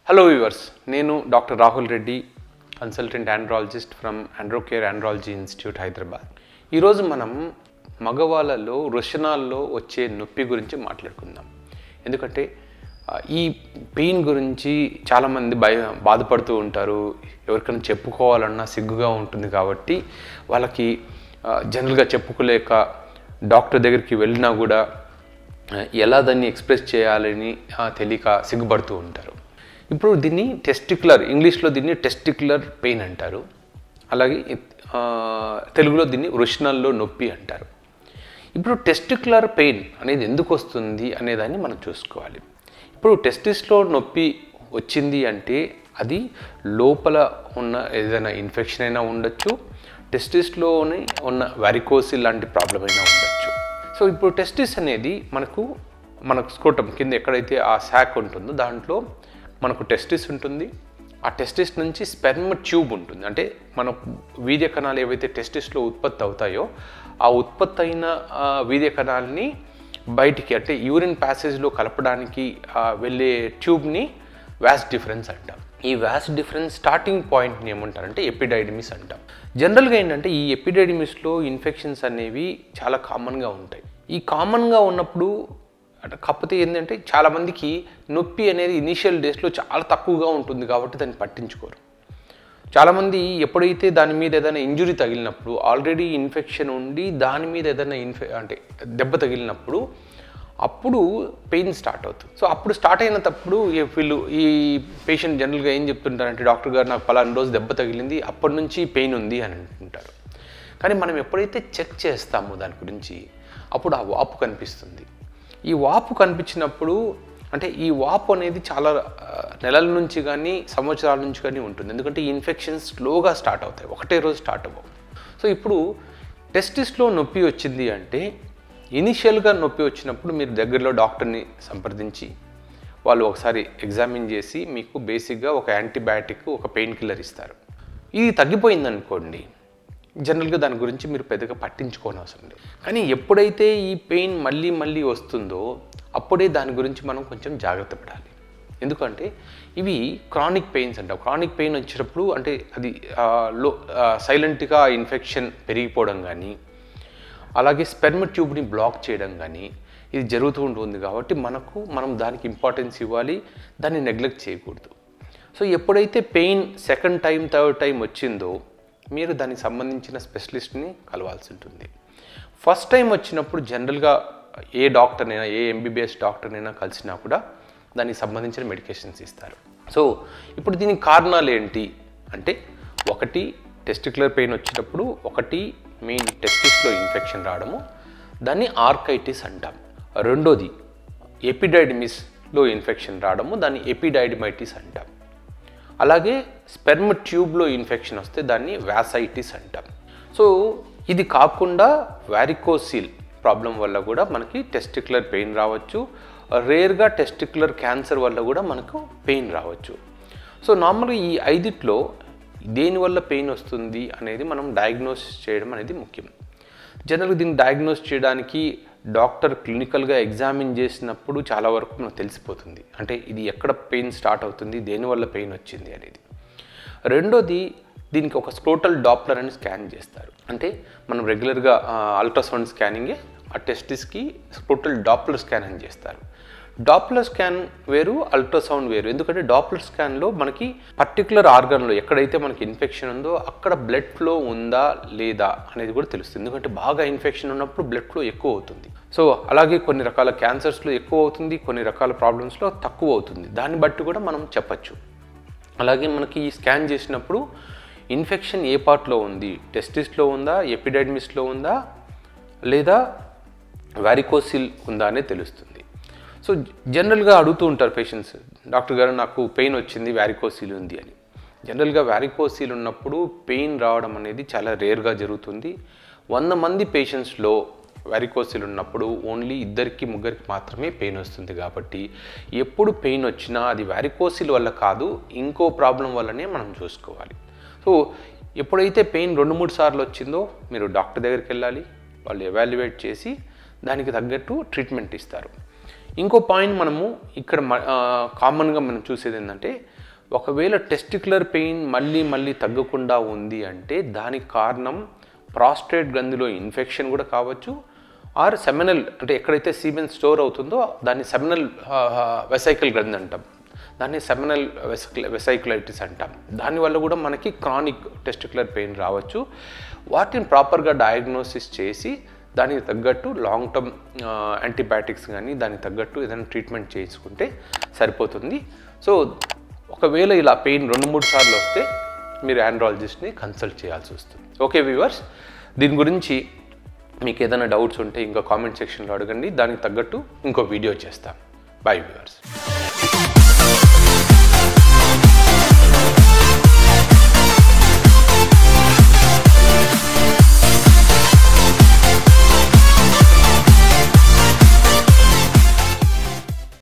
hello viewers నేను doctor Rahul Reddy consultant andrologist from Androcare andrology institute Hyderabad ఈరోజు మనం మగవాళ్ళలో వృషణాల్లో వచ్చే నొప్పి గురించి మాట్లాడుకుందాం ఎందుకంటే ఆ, ఈ పెయిన్ గురించి చాలామంది భయ బాధపడుతూ ఉంటారు ఎవరికైనా చెప్పుకోవాలన్నా సిగ్గుగా ఉంటుంది కాబట్టి వాళ్ళకి జనరల్గా చెప్పుకోలేక డాక్టర్ దగ్గరికి వెళ్ళినా కూడా ఆ, ఎలా దాన్ని ఎక్స్ప్రెస్ చేయాలని ఆ, తెలియక సిగ్గుపడుతూ ఉంటారు ఇప్పుడు దీన్ని టెస్టిక్యులర్ ఇంగ్లీష్లో దీన్ని టెస్టిక్యులర్ పెయిన్ అంటారు అలాగే ఆ, తెలుగులో దీన్ని వృషణల్లో నొప్పి అంటారు ఇప్పుడు టెస్టిక్యులర్ పెయిన్ అనేది ఎందుకు వస్తుంది అనేదాన్ని మనం చూసుకోవాలి ఇప్పుడు టెస్టిస్లో నొప్పి వచ్చింది అంటే అది లోపల ఉన్న ఏదైనా ఇన్ఫెక్షన్ అయినా ఉండొచ్చు టెస్టిస్లోని ఉన్న వారికోసిల్ లాంటి ప్రాబ్లం అయినా ఉండొచ్చు సో ఇప్పుడు టెస్టిస్ అనేది మనకు మనకు స్కోటం కింద ఎక్కడైతే ఆ శాక్ ఉంటుందో దాంట్లో మనకు టెస్టిస్ ఉంటుంది ఆ టెస్టిస్ నుంచి స్పెర్మ్ ట్యూబ్ ఉంటుంది అంటే మన వీర్య కణాలు ఏవైతే టెస్టిస్లో ఉత్పత్తి అవుతాయో ఆ ఉత్పత్తి అయిన ఆ, వీర్య కణాలని బయటికి అంటే యూరిన్ ప్యాసేజ్లో కలపడానికి ఆ, వెళ్ళే ట్యూబ్ని వ్యాస్ డిఫరెన్స్ అంటాం ఈ వ్యాస్ డిఫరెన్స్ స్టార్టింగ్ పాయింట్ని ఏమంటారంటే ఎపిడైడమిస్ అంటాం జనరల్గా ఏంటంటే ఈ ఎపిడైడమిస్లో ఇన్ఫెక్షన్స్ అనేవి చాలా కామన్గా ఉంటాయి ఈ కామన్గా ఉన్నప్పుడు అంటే కాకపోతే ఏంటంటే చాలామందికి నొప్పి అనేది ఇనీషియల్ డేస్లో చాలా తక్కువగా ఉంటుంది కాబట్టి దాన్ని పట్టించుకోరు చాలామంది ఎప్పుడైతే దాని మీద ఏదైనా ఇంజురీ తగిలినప్పుడు ఆల్రెడీ ఇన్ఫెక్షన్ ఉండి దాని మీద ఏదైనా ఇన్ఫె అంటే దెబ్బ తగిలినప్పుడు అప్పుడు పెయిన్ స్టార్ట్ అవుతుంది సో అప్పుడు స్టార్ట్ అయినప్పుడు ఈ వీళ్ళు ఈ పేషెంట్ జనరల్గా ఏం చెప్తుంటారంటే డాక్టర్ గారు నాకు పలానా రోజు దెబ్బ తగిలింది అప్పటి నుంచి పెయిన్ ఉంది అని అంటుంటారు కానీ మనం ఎప్పుడైతే చెక్ చేస్తామో దాని గురించి అప్పుడు ఆ వాపు కనిపిస్తుంది ఈ వాపు కనిపించినప్పుడు అంటే ఈ వాపు అనేది చాలా ఆ, నెలల నుంచి కానీ సంవత్సరాల నుంచి కానీ ఉంటుంది ఎందుకంటే ఈ ఇన్ఫెక్షన్స్ స్లోగా స్టార్ట్ అవుతాయి ఒకటే రోజు స్టార్ట్ అవ్వవు సో ఇప్పుడు టెస్టిస్లో నొప్పి వచ్చింది అంటే ఇనిషియల్గా నొప్పి వచ్చినప్పుడు మీరు దగ్గరలో డాక్టర్ని సంప్రదించి వాళ్ళు ఒకసారి ఎగ్జామిన్ చేసి మీకు బేసిక్గా ఒక యాంటీబయాటిక్ ఒక పెయిన్ కిల్లర్ ఇస్తారు ఇది తగ్గిపోయిందనుకోండి జనరల్గా దాని గురించి మీరు పెద్దగా పట్టించుకోని అవసరం లేదు కానీ ఎప్పుడైతే ఈ పెయిన్ మళ్ళీ మళ్ళీ వస్తుందో అప్పుడే దాని గురించి మనం కొంచెం జాగ్రత్త పడాలి ఎందుకంటే ఇవి క్రానిక్ పెయిన్స్ అంటాం క్రానిక్ పెయిన్ వచ్చినప్పుడు అంటే అది ఆ, లో సైలెంట్గా ఇన్ఫెక్షన్ పెరిగిపోవడం కానీ అలాగే స్పెర్మ్ ట్యూబ్ని బ్లాక్ చేయడం కానీ ఇది జరుగుతూ ఉంటుంది కాబట్టి మనకు మనం దానికి ఇంపార్టెన్స్ ఇవ్వాలి దాన్ని నెగ్లెక్ట్ చేయకూడదు సో ఎప్పుడైతే pain second time third time వచ్చిందో మీరు దానికి సంబంధించిన స్పెషలిస్ట్ని కలవాల్సి ఉంటుంది ఫస్ట్ టైం వచ్చినప్పుడు జనరల్గా ఏ డాక్టర్నైనా ఏ ఎంబీబీఎస్ డాక్టర్నైనా కలిసినా కూడా దానికి సంబంధించిన మెడికేషన్స్ ఇస్తారు సో ఇప్పుడు దీనికి కారణాలు ఏంటి అంటే ఒకటి టెస్టిక్యులర్ పెయిన్ వచ్చినప్పుడు ఒకటి మీ టెస్టిస్లో ఇన్ఫెక్షన్ రావడము దాన్ని ఆర్కైటిస్ అంటాం రెండోది ఎపిడైడమిస్లో ఇన్ఫెక్షన్ రావడము దాన్ని ఎపిడైడమైటిస్ అంటాం అలాగే స్పెర్మ్ ట్యూబ్లో ఇన్ఫెక్షన్ వస్తే దాన్ని వ్యాసైటిస్ అంటాం సో ఇది కాకుండా వ్యారికోసిల్ ప్రాబ్లం వల్ల కూడా మనకి టెస్టిక్యులర్ పెయిన్ రావచ్చు రేర్గా టెస్టిక్యులర్ క్యాన్సర్ వల్ల కూడా మనకు పెయిన్ రావచ్చు సో నార్మల్గా ఈ ఐదిట్లో దేనివల్ల పెయిన్ వస్తుంది అనేది మనం డయాగ్నోస్ చేయడం అనేది ముఖ్యం జనరల్గా దీన్ని డయాగ్నోస్ చేయడానికి డాక్టర్ క్లినికల్గా ఎగ్జామిన్ చేసినప్పుడు చాలా వరకు మనకు తెలిసిపోతుంది అంటే ఇది ఎక్కడ పెయిన్ స్టార్ట్ అవుతుంది దేనివల్ల పెయిన్ వచ్చింది అనేది రెండోది దీనికి ఒక స్క్రోటల్ డాప్లర్ అని స్కాన్ చేస్తారు అంటే మనం రెగ్యులర్గా అల్ట్రాసౌండ్ స్కానింగే ఆ టెస్టిస్కి స్క్రోటల్ డాప్లర్ స్కాన్ అని చేస్తారు డాప్లర్ స్కాన్ వేరు అల్ట్రాసౌండ్ వేరు ఎందుకంటే డాప్లర్ స్కాన్లో మనకి పర్టికులర్ ఆర్గన్లో ఎక్కడైతే మనకి ఇన్ఫెక్షన్ ఉందో అక్కడ బ్లడ్ ఫ్లో ఉందా లేదా అనేది కూడా తెలుస్తుంది ఎందుకంటే బాగా ఇన్ఫెక్షన్ ఉన్నప్పుడు బ్లడ్ ఫ్లో ఎక్కువ అవుతుంది సో అలాగే కొన్ని రకాల క్యాన్సర్స్లో ఎక్కువ అవుతుంది కొన్ని రకాల ప్రాబ్లమ్స్లో తక్కువ అవుతుంది దాన్ని బట్టి కూడా మనం చెప్పచ్చు అలాగే మనకి ఈ స్కాన్ చేసినప్పుడు ఇన్ఫెక్షన్ ఏ పార్ట్లో ఉంది టెస్టిస్లో ఉందా ఎపిడైడమిస్లో ఉందా లేదా వారికోసిల్ ఉందా అనేది తెలుస్తుంది సో జనరల్గా అడుగుతూ ఉంటారు పేషెంట్స్ డాక్టర్ గారు నాకు పెయిన్ వచ్చింది వ్యారికోసిల్ ఉంది అని జనరల్గా వ్యారికోసిల్ ఉన్నప్పుడు పెయిన్ రావడం అనేది చాలా రేర్గా జరుగుతుంది వంద మంది పేషెంట్స్లో వ్యారికోసిల్ ఉన్నప్పుడు ఓన్లీ ఇద్దరికి ముగ్గురికి మాత్రమే పెయిన్ వస్తుంది కాబట్టి ఎప్పుడు పెయిన్ వచ్చినా అది వ్యారికోసిల్ వల్ల కాదు ఇంకో ప్రాబ్లం వల్లనే మనం చూసుకోవాలి సో ఎప్పుడైతే పెయిన్ రెండు మూడు సార్లు వచ్చిందో మీరు డాక్టర్ దగ్గరికి వెళ్ళాలి వాళ్ళు ఎవాల్యుయేట్ చేసి దానికి తగ్గట్టు ట్రీట్మెంట్ ఇస్తారు ఇంకో పాయింట్ మనము ఇక్కడ కామన్గా మనం చూసేది ఏంటంటే ఒకవేళ టెస్టికులర్ పెయిన్ మళ్ళీ మళ్ళీ తగ్గకుండా ఉంది అంటే దానికి కారణం ప్రాస్టేట్ గ్రంథిలో ఇన్ఫెక్షన్ కూడా కావచ్చు ఆర్ సెమినల్ అంటే ఎక్కడైతే సీమెన్ స్టోర్ అవుతుందో దాన్ని సెమినల్ వెసైకల్ గ్రంథి అంటాం దాన్ని సెమినల్ వెసైక్ల వెసైక్లైటిస్ అంటాం దానివల్ల కూడా మనకి క్రానిక్ టెస్టికులర్ పెయిన్ రావచ్చు వాటిని ప్రాపర్గా డయాగ్నోసిస్ చేసి దానికి తగ్గట్టు లాంగ్ టర్మ్ యాంటీబయాటిక్స్ కానీ దానికి తగ్గట్టు ఏదైనా ట్రీట్మెంట్ చేసుకుంటే సరిపోతుంది సో ఒకవేళ ఇలా పెయిన్ రెండు మూడు సార్లు వస్తే మీరు ఆండ్రాలజిస్ట్ని కన్సల్ట్ చేయాల్సి వస్తుంది ఓకే వ్యూవర్స్ దీని గురించి మీకు ఏదైనా డౌట్స్ ఉంటే ఇంకా కామెంట్ సెక్షన్లో అడగండి దానికి తగ్గట్టు ఇంకో వీడియో చేస్తాం బై వ్యూవర్స్